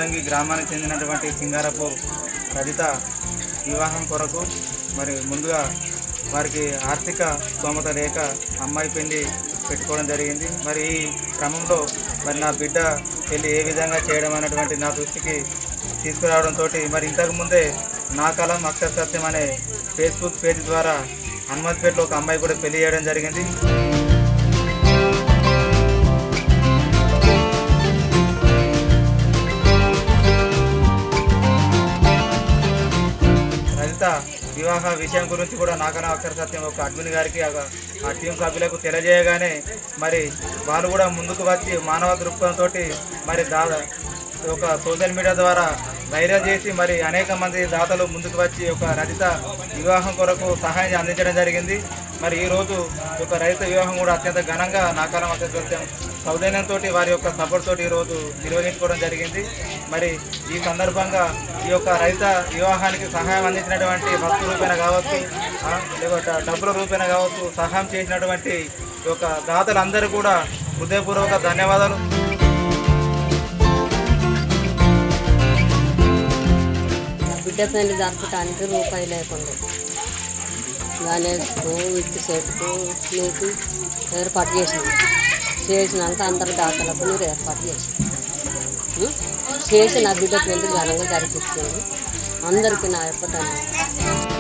ముల్లంగి గ్రామానికి చెందినటువంటి సింగారపు రజిత వివాహం కొరకు మరి ముందుగా వారికి ఆర్థిక స్తోమత లేక అమ్మాయి పెళ్లి పెట్టుకోవడం జరిగింది మరి ఈ క్రమంలో మరి నా బిడ్డ పెళ్లి ఏ విధంగా చేయడం అనేటువంటి నా దృష్టికి తీసుకురావడంతో మరి ఇంతకు ముందే నా కలం అక్షర సత్యం అనే ఫేస్బుక్ పేజ్ ద్వారా హనుమత్పేటలో ఒక అమ్మాయి కూడా పెళ్లి చేయడం జరిగింది రజిత వివాహ విషయం గురించి కూడా నాకన్నా అక్షర సత్యం ఒక అడ్మిన్ గారికి ఆ ఆ టీం సభ్యులకు తెలియజేయగానే మరి వాళ్ళు కూడా ముందుకు వచ్చి మానవ దృక్పథంతో మరి దాదా ఒక సోషల్ మీడియా ద్వారా వైరల్ చేసి మరి అనేక మంది దాతలు ముందుకు వచ్చి ఒక రజిత వివాహం కొరకు సహాయం అందించడం జరిగింది మరి ఈ రోజు ఈ యొక్క రజిత వివాహం కూడా అత్యంత ఘనంగా నాకాలం అత్యంత సత్యం సౌజన్యంతో వారి యొక్క సపోర్ట్ తోటి ఈ రోజు నిర్వహించుకోవడం జరిగింది మరి ఈ సందర్భంగా ఈ యొక్క రైత వివాహానికి సహాయం అందించినటువంటి భక్తు రూపేణ కావచ్చు ఆ, లేకపోతే డబ్బుల రూపేణ కావచ్చు సహాయం చేసినటువంటి ఈ యొక్క దాతలందరూ కూడా హృదయపూర్వక ధన్యవాదాలు నా బిడ్డ పెళ్లి జరపటానికి రూపాయి లేకుండా గణేష్కు విత్తి చెట్టుకు నీకు ఏర్పాటు చేసినాం చేసినాక అందరు దాతలకు మీరు ఏర్పాటు చేసినాం ఉం? చేసి నా బిడ్డ పెళ్లి ఘనంగా జరిపిస్తుంది అందరికీ నా యొక్క ధన్యవాదాలు